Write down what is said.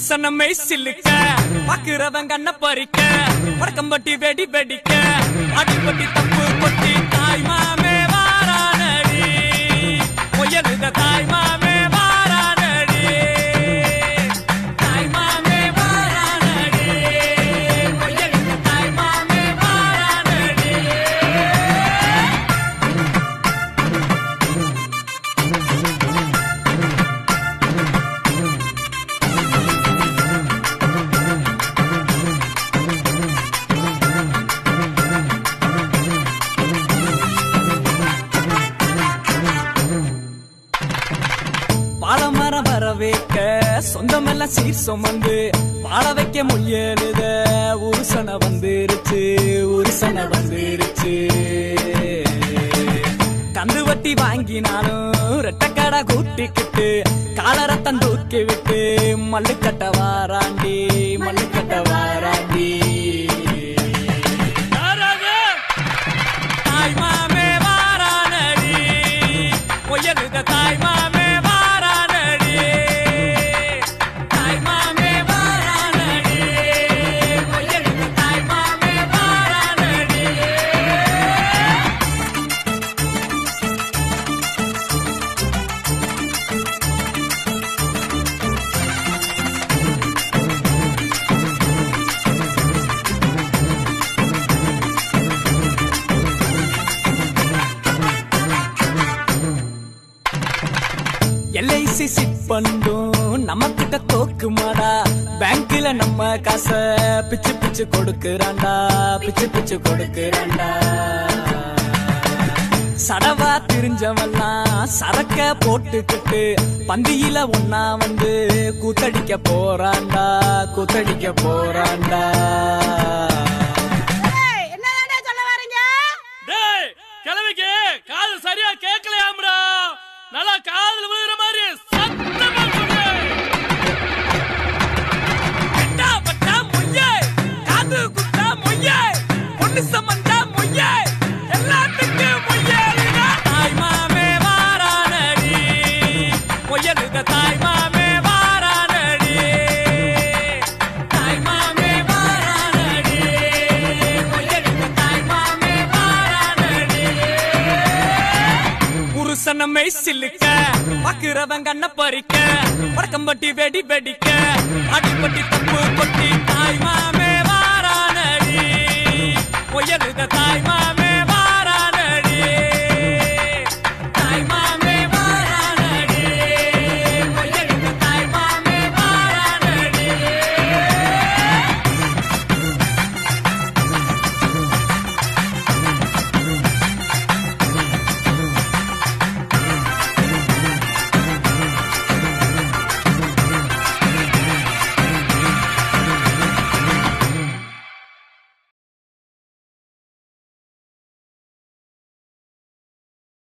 புருஷனமை சில்லுக்க பாக்குறவன் கண்ண பறிக்க வடக்கம்பட்டி வெடி வெடிக்க அடிப்பட்டி தப்பு கொட்டி தாய் மாமே வாரானடி முயலுத தாய் மாமே வாரானடி தாய் மாமே வாரானடி முயலுத தாய் மாமே வாரானடி பாலமரம் வர வைக்க சொந்தமெல்லாம் சீர் சுமந்து வாழ வைக்க முயலுத உருசன வந்துருச்சு உருசன வந்துருச்சு கந்து வட்டி வாங்கினாலும் ரெட்டக்கடை கூட்டிக்கிட்டு காலரத்தம் தூக்கி விட்டு மல்லுக்கட்ட வாராண்டி மல்லுக்கட்ட வாராண்டி தாய் மாமே வாரானடி ஒயலுத தாய் மாமே வாரானடி தாய் மாமே வாரானடி ஒயலுத தாய் மாமே வாரானடி எல்ஐசி சிட் பண்ணும் நம்ம கிட்ட தோக்குமாடா பேங்க்ல நம்ம காசை பிச்சு பிச்சு கொடுக்கறான்டா பிச்சு பிச்சு கொடுக்கறான்டா சடவா திரிஞ்சவெல்லாம் சரக்க போட்டுக்கிட்டு பந்தியில ஒன்னா வந்து கூத்தடிக்க போறான்டா கூத்தடிக்க போறான்டா ஏய், என்னதாண்டா சொல்ல வாரீங்க டேய் கிழவிக்கு காது சரியா கேட்கலையாம்டா நல்லா காதுல விழுகிற மாதிரி சத்தமா சொல்லு பெட்டா பட்டா மொய்யே காது குத்தா மொய்யே பொண்ணு சமந்தா மொய்யே எல்லாத்துக்கும் மொய்யே தாய் மாமே வாரானடி மொய்யலுக தாய் மாமே வாரானடி தாய் மாமே வாரானடி மொய்யலுக தாய் மாமே வாரானடி புருஷனமை சில்லுக்க பாக்குறவன் கண்ண பறிக்க வடக்கம்பட்டி வெடி வெடிக்க அடிப்பட்டி தப்பு கொட்டி தாய் மாமே வாரானடி முயலுத தாய் மாமே